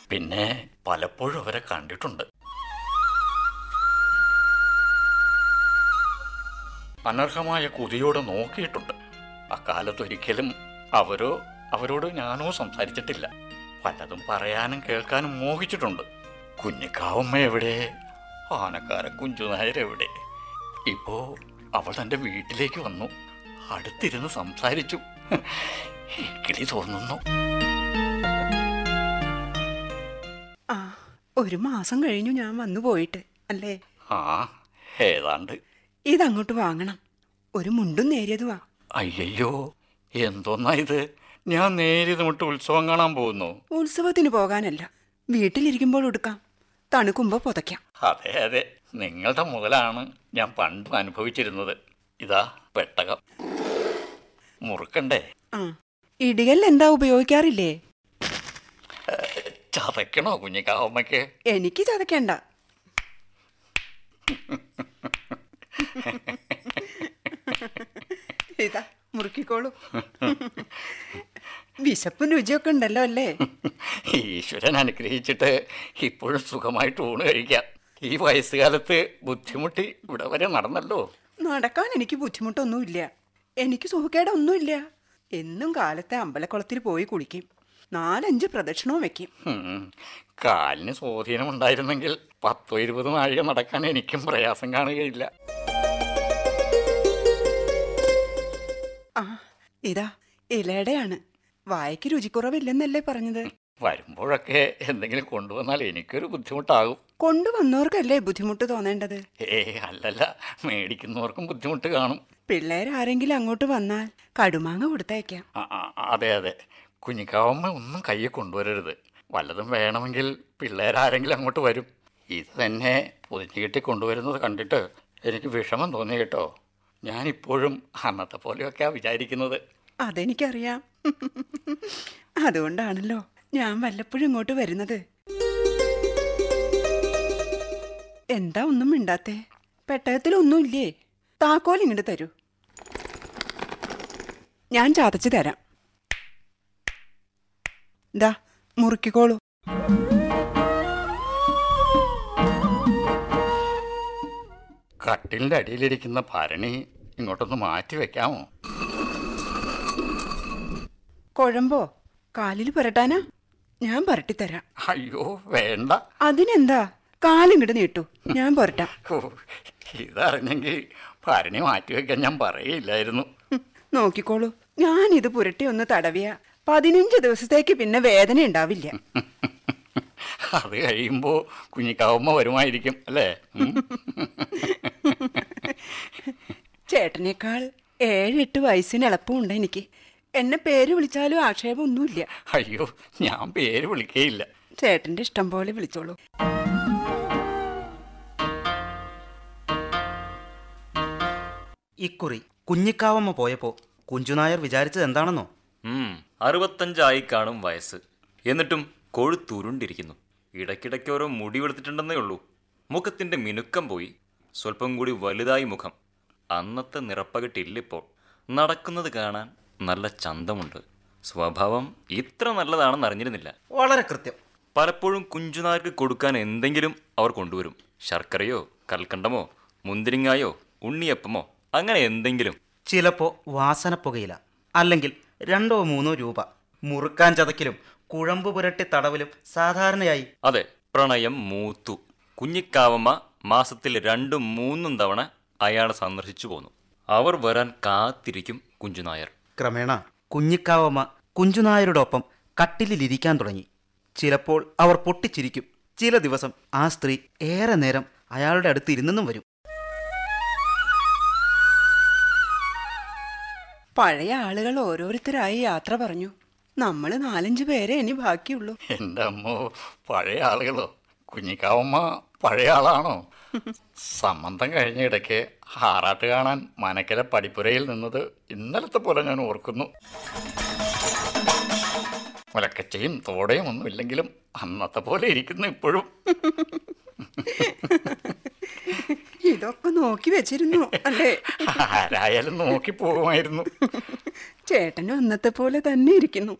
പിന്നെ പലപ്പോഴും അവരെ കണ്ടിട്ടുണ്ട് അനർഹമായ കുതിയോടെ നോക്കിയിട്ടുണ്ട് അക്കാലത്തൊരിക്കലും അവരോ അവരോട് ഞാനോ സംസാരിച്ചിട്ടില്ല പലതും പറയാനും കേൾക്കാനും മോഹിച്ചിട്ടുണ്ട് കുഞ്ഞിക്കാവമ്മ എവിടെ ആനക്കാര കുഞ്ചുനായർ എവിടെ ഇപ്പോ അവൾ എൻ്റെ വീട്ടിലേക്ക് വന്നു അടുത്തിരുന്ന് സംസാരിച്ചു കിളി തോന്നുന്നു ആ ഒരു മാസം കഴിഞ്ഞു ഞാൻ വന്നു പോയിട്ട് അല്ലേ ആ ഏതാണ്ട് ഇതങ്ങോട്ട് വാങ്ങണം ഒരു മുണ്ടും നേരിയതുവാ അയ്യയ്യോ എന്തോന്നാ ഇത് ഞാൻ നേരിത് മുട്ട് ഉത്സവം കാണാൻ പോകുന്നു ഉത്സവത്തിന് പോകാനല്ല വീട്ടിലിരിക്കുമ്പോൾ ഉടുക്കാം തണുക്കുമ്പോൾ പുതയ്ക്കാം അതെ അതെ നിങ്ങളുടെ മുതലാണ് ഞാൻ പണ്ടും അനുഭവിച്ചിരുന്നത് ഇതാ പെട്ടകം മുറുക്കണ്ടേ ആ ഇടികൽ എന്താ ഉപയോഗിക്കാറില്ലേ ചതയ്ക്കണോ കുഞ്ഞിക്കാവമ്മയ്ക്ക് എനിക്ക് ചതയ്ക്കണ്ട ഇതാ മുറുക്കിക്കോളൂ വിശപ്പും രുചിയൊക്കെ ഉണ്ടല്ലോ അല്ലേ ഈശ്വരൻ അനുഗ്രഹിച്ചിട്ട് ഇപ്പോഴും സുഖമായിട്ട് ഊണ് കഴിക്കാം ഈ വയസ്സുകാലത്ത് ബുദ്ധിമുട്ടി ഇവിടെ വരെ നടന്നല്ലോ നടക്കാൻ എനിക്ക് ബുദ്ധിമുട്ടൊന്നുമില്ല എനിക്ക് സുഖക്കേടൊന്നുമില്ല എന്നും കാലത്തെ അമ്പലക്കുളത്തിൽ പോയി കുളിക്കും നാലഞ്ച് പ്രദക്ഷിണവും വെക്കും ഉം. കാലിന് സ്വാധീനം ഉണ്ടായിരുന്നെങ്കിൽ പത്തോ ഇരുപത് നാഴിക നടക്കാൻ എനിക്കും പ്രയാസം കാണുകയില്ല ആ ഇതാ ഇലയുടെയാണ് വായയ്ക്ക് രുചിക്കുറവില്ലെന്നല്ലേ പറഞ്ഞത് വരുമ്പോഴൊക്കെ എന്തെങ്കിലും കൊണ്ടുവന്നാൽ എനിക്കൊരു ബുദ്ധിമുട്ടാകും കൊണ്ടുവന്നവർക്കല്ലേ ബുദ്ധിമുട്ട് തോന്നേണ്ടത് ഏ അല്ലല്ല മേടിക്കുന്നവർക്കും ബുദ്ധിമുട്ട് കാണും പിള്ളേരാരെങ്കിലും അങ്ങോട്ട് വന്നാൽ കടുമാങ്ങ കൊടുത്തയക്കാം ആ, ആ, അതെ അതെ കുഞ്ഞിക്കാവമ്മ ഒന്നും കയ്യിൽ കൊണ്ടുവരരുത് വല്ലതും വേണമെങ്കിൽ പിള്ളേരാരെങ്കിലും അങ്ങോട്ട് വരും ഇത് തന്നെ പൊതിഞ്ഞു കെട്ടി കൊണ്ടുവരുന്നത് കണ്ടിട്ട് എനിക്ക് വിഷമം തോന്നി കേട്ടോ ഞാനിപ്പോഴും അന്നത്തെ പോലെയൊക്കെയാ വിചാരിക്കുന്നത് അതെനിക്കറിയാം അതുകൊണ്ടാണല്ലോ ഞാൻ വല്ലപ്പോഴും ഇങ്ങോട്ട് വരുന്നത് എന്താ ഒന്നും മിണ്ടാത്തേ പെട്ടകത്തിലൊന്നും ഇല്ലേ താക്കോൽ ഇങ്ങോട്ട് തരൂ ഞാൻ ചതച്ച് തരാം ദാ മുറുക്കിക്കോളൂ കട്ടിലിൻ്റെ അടിയിലിരിക്കുന്ന ഭരണി ഇങ്ങോട്ടൊന്ന് മാറ്റി വെക്കാമോ കുഴമ്പോ കാലിൽ പുരട്ടാനാ ഞാൻ പുരട്ടിത്തരാം അയ്യോ വേണ്ട അതിനെന്താ കാലിങ്ങോട്ട് നീട്ടു ഞാൻ പുരട്ടാം ഓ, ഇതറിഞ്ഞെങ്കിൽ ഭരണി മാറ്റി വെക്കാൻ ഞാൻ പറയില്ലായിരുന്നു ഹും, നോക്കിക്കോളൂ ഞാനിത് പുരട്ടി ഒന്ന് തടവിയ പതിനഞ്ച് ദിവസത്തേക്ക് പിന്നെ വേദന ഉണ്ടാവില്ല അത് കഴിയുമ്പോൾ കുഞ്ഞിക്കാവുമ്മ വരുമായിരിക്കും അല്ലേ ഉം. ചേട്ടനേക്കാൾ ഏഴെട്ട് വയസ്സിന് എളുപ്പമുണ്ട് എനിക്ക് എന്നെ പേര് വിളിച്ചാലും ആക്ഷേപമൊന്നുമില്ല അയ്യോ ഞാൻ പേര് വിളിക്കേയില്ല ചേട്ടന്റെ ഇഷ്ടം പോലെ വിളിച്ചോളൂ ഇക്കുറി കുഞ്ഞിക്കാവമ്മ പോയപ്പോൾ കുഞ്ചുനായർ വിചാരിച്ചത് എന്താണെന്നോ ഉം, അറുപത്തഞ്ചായി കാണും വയസ്സ് എന്നിട്ടും കൊഴുത്തുരുണ്ടിരിക്കുന്നു ഇടയ്ക്കിടയ്ക്ക് ഓരോ മുടി വെളുത്തിട്ടുണ്ടെന്നേ ഉള്ളൂ മുഖത്തിന്റെ മിനുക്കം പോയി സ്വല്പം കൂടി വലുതായി മുഖം അന്നത്തെ നിറപ്പകിട്ടില്ലിപ്പോൾ നടക്കുന്നത് കാണാൻ നല്ല ചന്തമുണ്ട് സ്വഭാവം ഇത്ര നല്ലതാണെന്ന് അറിഞ്ഞിരുന്നില്ല വളരെ കൃത്യം പലപ്പോഴും കുഞ്ചുനാർക്ക് കൊടുക്കാൻ എന്തെങ്കിലും അവർ കൊണ്ടുവരും ശർക്കരയോ കൽക്കണ്ടമോ മുന്തിരിങ്ങായോ ഉണ്ണിയപ്പമോ അങ്ങനെ എന്തെങ്കിലും ചിലപ്പോൾ വാസന പുകയില അല്ലെങ്കിൽ രണ്ടോ മൂന്നോ രൂപ മുറുക്കാൻ ചതക്കിലും കുഴമ്പ് പുരട്ടി തടവിലും സാധാരണയായി അതെ പ്രണയം മൂത്തു കുഞ്ഞിക്കാവമ്മ മാസത്തിൽ രണ്ടും മൂന്നും തവണ അയാളെ സന്ദർശിച്ചു പോന്നു അവർ വരാൻ കാത്തിരിക്കും കുഞ്ചുനായർ ക്രമേണ കുഞ്ഞിക്കാവമ്മ കുഞ്ചുനായരുടെ ഒപ്പം കട്ടിലിരിക്കാൻ തുടങ്ങി ചിലപ്പോൾ അവർ പൊട്ടിച്ചിരിക്കും ചില ദിവസം ആ സ്ത്രീ ഏറെ നേരം അയാളുടെ അടുത്ത് ഇരുന്നെന്നും വരും പഴയ ആളുകൾ ഓരോരുത്തരായി യാത്ര പറഞ്ഞു നമ്മൾ നാലഞ്ച് പേരെ ഇനി ബാക്കിയുള്ളൂ എൻ്റെ അമ്മോ പഴയ ആളുകളോ കുഞ്ഞിക്കാവമ്മ പഴയ ആളാണോ സംബന്ധം കഴിഞ്ഞ ഇടയ്ക്ക് ആറാട്ട് കാണാൻ മനക്കലെ പടിപ്പുരയിൽ നിന്നത് ഇന്നലത്തെ പോലെ ഞാൻ ഓർക്കുന്നു ഒലക്കച്ചയും തോടയും ഒന്നും ഇല്ലെങ്കിലും അന്നത്തെ പോലെ ഇരിക്കുന്നു ഇപ്പോഴും ഇതൊക്കെ നോക്കി വെച്ചിരുന്നു അല്ലേ ആരായാലും നോക്കി പോകുമായിരുന്നു ചേട്ടനും അന്നത്തെ പോലെ തന്നെ ഇരിക്കുന്നു